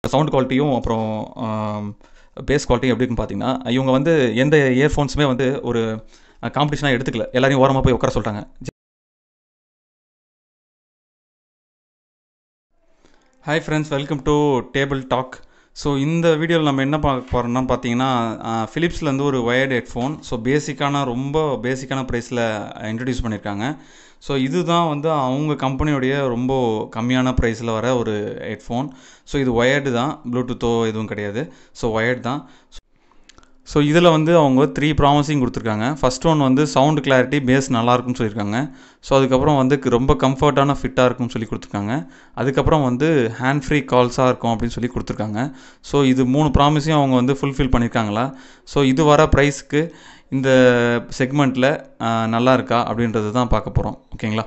sound குவாலிட்டியும் அப்புறம் base குவாலிட்டியும் எப்படி இருக்குன்னு பார்த்தீங்கன்னா இவங்க வந்து எந்த இயர்ஃபோன்ஸுமே வந்து ஒரு காம்படிஷனாக எடுத்துக்கல எல்லாரையும் ஓரமாக போய் உட்கார சொல்லிட்டாங்க hi friends welcome to table talk so இந்த வீடியோவில் நம்ம என்ன பார்க்க போகிறோம்னா பார்த்தீங்கன்னா ஃபிலிப்ஸ்லேருந்து ஒரு ஒயர்டு ஹெட்ஃபோன் ஸோ பேசிக்கான ரொம்ப பேசிக்கான ப்ரைஸில் இன்ட்ரடியூஸ் பண்ணியிருக்காங்க ஸோ இதுதான் வந்து அவங்க கம்பெனியோடைய ரொம்ப கம்மியான ப்ரைஸில் வர ஒரு ஹெட்ஃபோன் ஸோ இது ஒயர்டு தான் ப்ளூடூத்தோ எதுவும் கிடையாது ஸோ ஒயர்டு தான் ஸோ இதில் வந்து அவங்க த்ரீ ப்ராமிசிங் கொடுத்துருக்காங்க ஃபஸ்ட் ஒன் வந்து சவுண்ட் கிளாரிட்டி பேஸ் நல்லாயிருக்குன்னு சொல்லியிருக்காங்க ஸோ அதுக்கப்புறம் வந்து ரொம்ப கம்ஃபர்ட்டான ஃபிட்டாக இருக்கும்னு சொல்லி கொடுத்துருக்காங்க அதுக்கப்புறம் வந்து ஹேண்ட் ஃப்ரீ கால்ஸாக இருக்கும் அப்படின்னு சொல்லி கொடுத்துருக்காங்க ஸோ இது மூணு ப்ராமிஸையும் அவங்க வந்து ஃபுல்ஃபில் பண்ணியிருக்காங்களா ஸோ இது வர ப்ரைஸ்க்கு இந்த செக்மெண்ட்டில் நல்லா இருக்கா அப்படின்றது தான் பார்க்க போகிறோம் ஓகேங்களா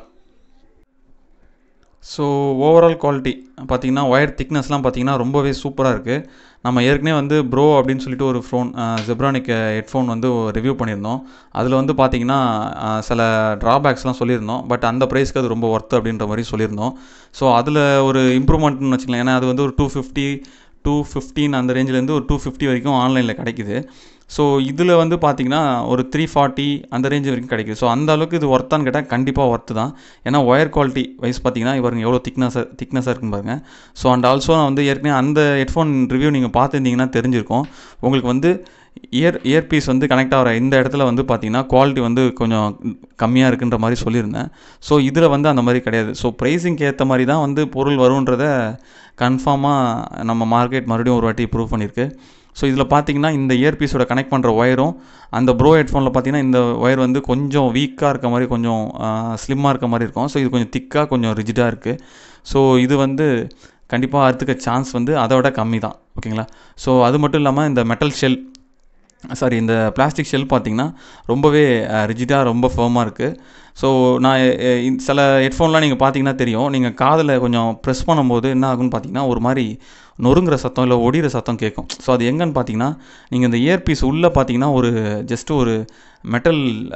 ஸோ ஓவரால் குவாலிட்டி பார்த்தீங்கன்னா ஒயர் திக்னஸ்லாம் பார்த்தீங்கன்னா ரொம்பவே சூப்பராக இருக்குது நம்ம ஏற்கனவே வந்து ப்ரோ அப்படின்னு சொல்லிட்டு ஒரு ஃபோன் ஜெப்ரானிக் ஹெட்ஃபோன் வந்து ரிவ்யூ பண்ணியிருந்தோம் அதில் வந்து பார்த்தீங்கன்னா சில ட்ராபேக்ஸ்லாம் சொல்லியிருந்தோம் பட் அந்த ப்ரைஸ்க்கு அது ரொம்ப ஒர்த்து அப்படின்ற மாதிரி சொல்லியிருந்தோம் ஸோ அதில் ஒரு இம்ப்ரூவ்மெண்ட்னு வச்சுக்கலாம் ஏன்னா அது வந்து ஒரு டூ ஃபிஃப்டி டூ ஃபிஃப்டீன் அந்த ரேஞ்சிலேருந்து ஒரு டூ ஃபிஃப்டி வரைக்கும் ஆன்லைனில் கிடைக்குது ஸோ இதில் வந்து பார்த்திங்கன்னா ஒரு த்ரீ ஃபார்ட்டி அந்த ரேஞ்ச் வரைக்கும் கிடைக்குது ஸோ அந்த அளவுக்கு இது ஒர்த்தான்னு கேட்டால் கண்டிப்பாக ஒர்த்து தான் ஏன்னா ஒயர் குவாலிட்டி வைஸ் பார்த்தீங்கன்னா இவருங்க எவ்வளோ திக்னஸாக திக்னஸாக இருக்குன்னு பாருங்கள் ஸோ அண்ட் ஆல்சோ நான் வந்து ஏற்கனவே அந்த ஹெட்ஃபோன் ரிவ்யூ நீங்கள் பார்த்துருந்தீங்கன்னா தெரிஞ்சிருக்கும் உங்களுக்கு வந்து இயர் இயர்பீஸ் வந்து கனெக்ட் ஆகிற இந்த இடத்துல வந்து பார்த்தீங்கன்னா குவாலிட்டி வந்து கொஞ்சம் கம்மியாக இருக்குன்ற மாதிரி சொல்லியிருந்தேன் ஸோ இதில் வந்து அந்த மாதிரி கிடையாது ஸோ ப்ரைஸிங்க்கு ஏற்ற மாதிரி தான் வந்து பொருள் வருன்றத கன்ஃபார்மாக நம்ம மார்க்கெட் மறுபடியும் ஒரு வாட்டி ப்ரூவ் பண்ணியிருக்கு ஸோ இதில் பார்த்தீங்கன்னா இந்த இயர்பீஸோட கனெக்ட் பண்ணுற ஒயரும் அந்த ப்ரோ ஹெட்ஃபோனில் பார்த்தீங்கன்னா இந்த ஒயர் வந்து கொஞ்சம் வீக்காக இருக்க மாதிரி கொஞ்சம் ஸ்லிம்மாக இருக்க மாதிரி இருக்கும் ஸோ இது கொஞ்சம் திக்காக கொஞ்சம் ரிஜிடாக இருக்குது ஸோ இது வந்து கண்டிப்பாக அறுத்துக்க சான்ஸ் வந்து அதை விட கம்மி தான் ஓகேங்களா ஸோ அது மட்டும் இல்லாமல் இந்த மெட்டல் ஷெல் சாரி இந்த பிளாஸ்டிக் ஷெல் பார்த்தீங்கன்னா ரொம்பவே ரிஜிடாக ரொம்ப ஃபேமாக இருக்குது ஸோ நான் சில ஹெட்ஃபோன்லாம் நீங்கள் பார்த்தீங்கன்னா தெரியும் நீங்கள் காதில் கொஞ்சம் ப்ரெஸ் பண்ணும்போது என்ன ஆகுன்னு பார்த்தீங்கன்னா ஒரு மாதிரி நொறுங்குற சத்தம் இல்லை ஒடிகிற சத்தம் கேட்கும் ஸோ அது எங்கன்னு பார்த்தீங்கன்னா நீங்கள் இந்த இயர்பீஸ் உள்ளே பார்த்தீங்கன்னா ஒரு ஜஸ்ட்டு ஒரு மெட்டல்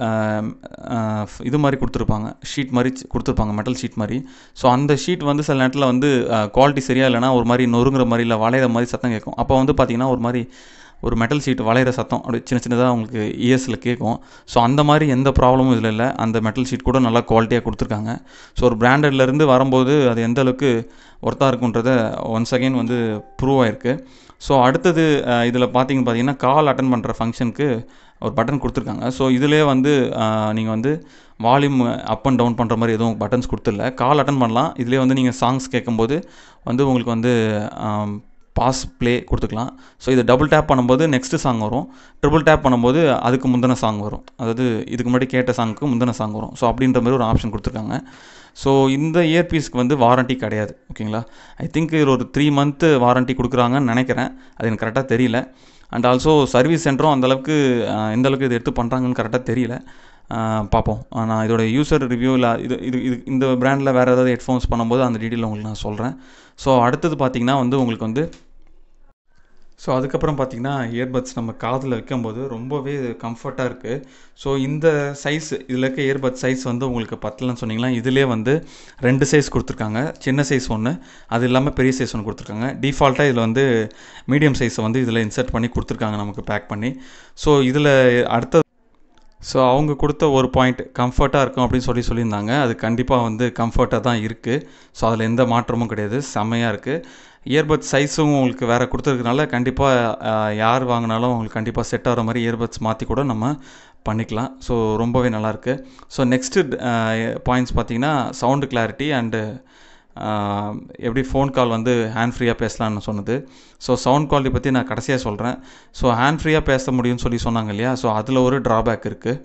இது மாதிரி கொடுத்துருப்பாங்க ஷீட் மாதிரி கொடுத்துருப்பாங்க மெட்டல் ஷீட் மாதிரி ஸோ அந்த ஷீட் வந்து சில நேரத்தில் வந்து குவாலிட்டி சரியாக இல்லைனா ஒரு மாதிரி நொறுங்குற மாதிரி இல்லை வளையிற மாதிரி சத்தம் கேட்கும் அப்போ வந்து பார்த்திங்கன்னா ஒரு மாதிரி ஒரு மெட்டல் ஷீட் வளையிற சத்தம் அப்படி சின்ன சின்னதாக உங்களுக்கு இயர்ஸில் கேட்கும் ஸோ அந்த மாதிரி எந்த ப்ராப்ளமும் இதில் இல்லை அந்த மெட்டல் ஷீட் கூட நல்லா குவாலிட்டியாக கொடுத்துருக்காங்க ஸோ ஒரு பிராண்டட்லேருந்து வரும்போது அது எந்த அளவுக்கு ஒர்த்தாக இருக்குன்றத ஒன்ஸ் அகெயின் வந்து ப்ரூவ் ஆயிருக்கு ஸோ அடுத்தது இதில் பார்த்தீங்க பார்த்தீங்கன்னா கால் அட்டன் பண்ணுற ஃபங்க்ஷனுக்கு ஒரு பட்டன் கொடுத்துருக்காங்க ஸோ இதிலே வந்து நீங்கள் வந்து வால்யூம் அப் அண்ட் டவுன் பண்ணுற மாதிரி எதுவும் பட்டன்ஸ் கொடுத்துடல கால் அட்டன் பண்ணலாம் இதிலே வந்து நீங்கள் சாங்ஸ் கேட்கும்போது வந்து உங்களுக்கு வந்து பாஸ் ப்ளே கொடுத்துக்கலாம் ஸோ இது டபுள் டேப் பண்ணும்போது நெக்ஸ்ட்டு சாங் வரும் ட்ரிபிள் டேப் பண்ணும்போது அதுக்கு முந்தின சாங் வரும் அதாவது இதுக்கு முன்னாடி கேட்ட சாங்க்கு முந்தின சாங் வரும் ஸோ அப்படின்ற மாதிரி ஒரு ஆப்ஷன் கொடுத்துருக்காங்க ஸோ இந்த இயர்பீஸ்க்கு வந்து வாரண்ட்டி கிடையாது ஓகேங்களா ஐ திங்க் இது ஒரு த்ரீ மந்த்து வாரண்ட்டி கொடுக்குறாங்கன்னு நினைக்கிறேன் அது எனக்கு கரெக்டாக தெரியல அண்ட் ஆல்சோ சர்வீஸ் சென்டரும் அந்தளவுக்கு எந்த அளவுக்கு இது எடுத்து பண்ணுறாங்கன்னு கரெக்டாக தெரியல பார்ப்போம் நான் இதோட யூசர் ரிவ்யூவில் இது இது இது இந்த ப்ராண்டில் வேறு ஏதாவது ஹெட்ஃபோன்ஸ் பண்ணும்போது அந்த டீட்டெயில் உங்களுக்கு நான் சொல்கிறேன் ஸோ அடுத்தது பார்த்திங்கன்னா வந்து உங்களுக்கு வந்து ஸோ அதுக்கப்புறம் பார்த்திங்கன்னா இயர்பட்ஸ் நம்ம காதில் வைக்கும்போது ரொம்பவே கம்ஃபர்ட்டாக இருக்குது ஸோ இந்த சைஸ் இதில் இருக்க இயர்பட்ஸ் சைஸ் வந்து உங்களுக்கு பத்தலன்னு சொன்னீங்கன்னா இதிலே வந்து ரெண்டு சைஸ் கொடுத்துருக்காங்க சின்ன சைஸ் ஒன்று அது இல்லாமல் பெரிய சைஸ் ஒன்று கொடுத்துருக்காங்க டிஃபால்ட்டாக இதில் வந்து மீடியம் சைஸை வந்து இதில் இன்சர்ட் பண்ணி கொடுத்துருக்காங்க நமக்கு பேக் பண்ணி ஸோ இதில் அடுத்த ஸோ அவங்க கொடுத்த ஒரு பாயிண்ட் கம்ஃபர்ட்டாக இருக்கும் அப்படின்னு சொல்லி சொல்லியிருந்தாங்க அது கண்டிப்பாக வந்து கம்ஃபர்ட்டாக தான் இருக்குது ஸோ அதில் எந்த மாற்றமும் கிடையாது செம்மையாக இருக்குது இயர்பட்ஸ் சைஸும் உங்களுக்கு வேறு கொடுத்துருக்கனால கண்டிப்பாக யார் வாங்கினாலும் உங்களுக்கு கண்டிப்பாக செட் ஆகிற மாதிரி இயர்பட்ஸ் மாற்றி கூட நம்ம பண்ணிக்கலாம் ஸோ ரொம்பவே நல்லாயிருக்கு ஸோ நெக்ஸ்ட்டு பாயிண்ட்ஸ் பார்த்திங்கன்னா சவுண்டு கிளாரிட்டி அண்டு எப்படி ஃபோன் கால் வந்து ஹேண்ட் ஃப்ரீயாக பேசலாம்னு சொன்னது ஸோ சவுண்ட் குவாலிட்டி பற்றி நான் கடைசியாக சொல்கிறேன் ஸோ ஹேண்ட் ஃப்ரீயாக பேச முடியும்னு சொல்லி சொன்னாங்க இல்லையா ஸோ அதில் ஒரு ட்ராபேக் இருக்குது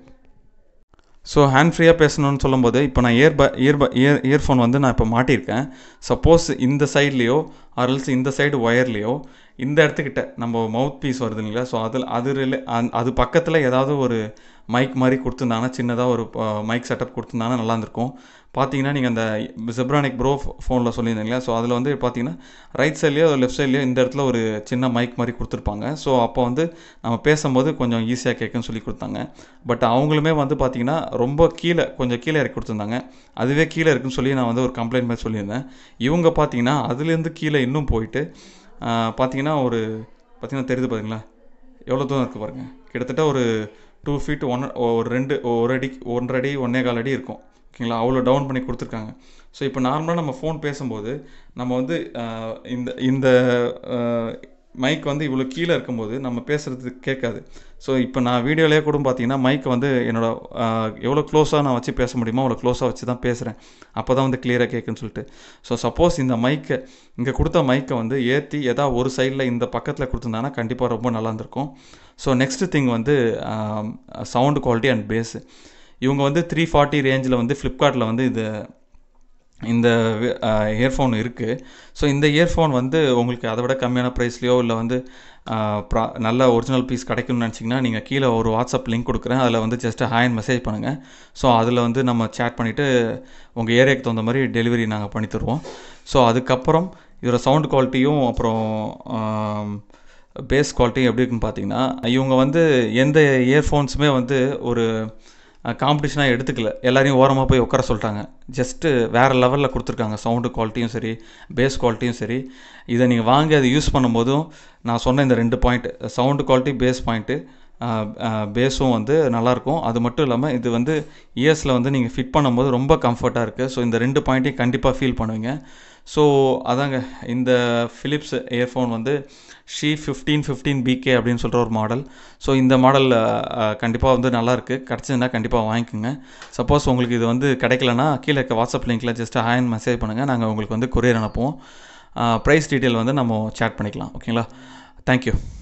ஸோ ஹேண்ட் ஃப்ரீயாக பேசணும்னு சொல்லும்போது இப்போ நான் இயர்ப இயர்ப இயர் இயர்ஃபோன் வந்து நான் இப்போ மாட்டியிருக்கேன் சப்போஸ் இந்த சைட்லேயோ ஆர்எல்ஸ் இந்த சைடு ஒயர்லேயோ இந்த இடத்துக்கிட்ட நம்ம மவுத் பீஸ் வருது இல்லைங்களா ஸோ அதில் அது ரிலே அது பக்கத்தில் ஏதாவது ஒரு மைக் மாதிரி கொடுத்துருந்தாங்கன்னா சின்னதாக ஒரு மைக் செட்டப் கொடுத்துருந்தாங்கன்னா நல்லா இருந்திருக்கும் பார்த்தீங்கன்னா நீங்கள் அந்த ஜெப்ரானிக் ப்ரோ ஃபோனில் சொல்லியிருந்தீங்களா ஸோ அதில் வந்து பார்த்தீங்கன்னா ரைட் சைட்லேயோ லெஃப்ட் சைட்லேயோ இந்த இடத்துல ஒரு சின்ன மைக் மாதிரி கொடுத்துருப்பாங்க ஸோ அப்போ வந்து நம்ம பேசும்போது கொஞ்சம் ஈஸியாக கேட்குன்னு சொல்லி கொடுத்தாங்க பட் அவங்களுமே வந்து பார்த்தீங்கன்னா ரொம்ப கீழே கொஞ்சம் கீழே இறக்கி கொடுத்துருந்தாங்க அதுவே கீழே இருக்குன்னு சொல்லி நான் வந்து ஒரு கம்ப்ளைண்ட் மாதிரி சொல்லியிருந்தேன் இவங்க பார்த்தீங்கன்னா அதுலேருந்து கீழே இன்னும் போயிட்டு பார்த்தீங்கன்னா ஒரு பார்த்தீங்கன்னா தெரியுது பாருங்களா எவ்வளோ தூரம் இருக்குது பாருங்கள் கிட்டத்தட்ட ஒரு டூ ஃபீட் ஒன் ஒரு ரெண்டு ஒரு அடி ஒன்றரை அடி ஒன்றே கால் அடி இருக்கும் ஓகேங்களா அவ்வளோ டவுன் பண்ணி கொடுத்துருக்காங்க ஸோ இப்போ நார்மலாக நம்ம ஃபோன் பேசும்போது நம்ம வந்து ஆஹ், இந்த இந்த மைக் வந்து இவ்வளோ கீழே இருக்கும்போது நம்ம பேசுகிறது கேட்காது ஸோ இப்போ நான் வீடியோலேயே கூட பார்த்தீங்கன்னா மைக் வந்து என்னோட ஆஹ், எவ்வளோ க்ளோஸாக நான் வச்சு பேச முடியுமோ அவ்வளோ க்ளோஸாக வச்சு தான் பேசுகிறேன் அப்போ தான் வந்து கிளியராக கேட்குன்னு சொல்லிட்டு ஸோ சப்போஸ் இந்த மைக்கை இங்கே கொடுத்த மைக்கை வந்து ஏற்றி ஏதாவது ஒரு சைடில் இந்த பக்கத்தில் கொடுத்துருந்தாங்கன்னா கண்டிப்பாக ரொம்ப நல்லா இருந்திருக்கும் ஸோ நெக்ஸ்ட் திங் வந்து சவுண்டு குவாலிட்டி அண்ட் பேஸு இவங்க வந்து த்ரீ ஃபார்ட்டி ரேஞ்சில் வந்து ஃப்ளிப்கார்ட்டில் வந்து இது இந்த இயர்ஃபோன் இருக்குது ஸோ இந்த இயர்ஃபோன் வந்து உங்களுக்கு அதை விட கம்மியான ப்ரைஸ்லையோ இல்லை வந்து ஆஹ், ப்ரா நல்ல ஒரிஜினல் பீஸ் கிடைக்கும்னு நினச்சிங்கன்னா நீங்கள் கீழே ஒரு வாட்ஸ்அப் லிங்க் கொடுக்குறேன் அதில் வந்து ஜஸ்ட் ஹாய் மெசேஜ் பண்ணுங்கள் ஸோ அதில் வந்து நம்ம சேட் பண்ணிவிட்டு உங்கள் ஏரியாவுக்கு தகுந்த மாதிரி டெலிவரி நாங்கள் பண்ணி தருவோம் ஸோ அதுக்கப்புறம் இதோட சவுண்ட் குவாலிட்டியும் அப்புறம் பேஸ் குவாலிட்டி எப்படி இருக்குன்னு பார்த்தீங்கன்னா இவங்க வந்து எந்த இயர்ஃபோன்ஸுமே வந்து ஒரு காம்படிஷனாக எடுத்துக்கல எல்லாரையும் ஓரமாக போய் உட்கார சொல்லிட்டாங்க ஜஸ்ட்டு வேறு லெவலில் கொடுத்துருக்காங்க சவுண்டு குவாலிட்டியும் சரி பேஸ் குவாலிட்டியும் சரி இதை நீங்கள் வாங்கி அதை யூஸ் பண்ணும்போதும் நான் சொன்ன இந்த ரெண்டு point sound quality bass point பேஸும் வந்து நல்லாயிருக்கும் அது மட்டும் இல்லாமல் இது வந்து இயர்ஸில் வந்து நீங்கள் ஃபிட் பண்ணும்போது ரொம்ப கம்ஃபர்ட்டாக இருக்குது ஸோ இந்த ரெண்டு பாயிண்ட்டையும் கண்டிப்பாக ஃபீல் பண்ணுவீங்க ஸோ அதாங்க இந்த ஃபிலிப்ஸ் இயர்ஃபோன் வந்து ஷீ ஃபிஃப்டீன் ஃபிஃப்டீன் பிகே அப்படின்னு சொல்கிற ஒரு மாடல் ஸோ இந்த மாடல் கண்டிப்பாக வந்து நல்லா இருக்குது கிடச்சதுன்னா கண்டிப்பாக வாங்கிக்கோங்க சப்போஸ் உங்களுக்கு இது வந்து கிடைக்கலனா கீழே இருக்க வாட்ஸ்அப் லிங்க்கில் ஜஸ்ட் ஹேண்ட் மெசேஜ் பண்ணுங்கள் நாங்கள் உங்களுக்கு வந்து கொரியர் அனுப்புவோம் ப்ரைஸ் டீட்டெயில் வந்து நம்ம சேட் பண்ணிக்கலாம் ஓகேங்களா தேங்க்யூ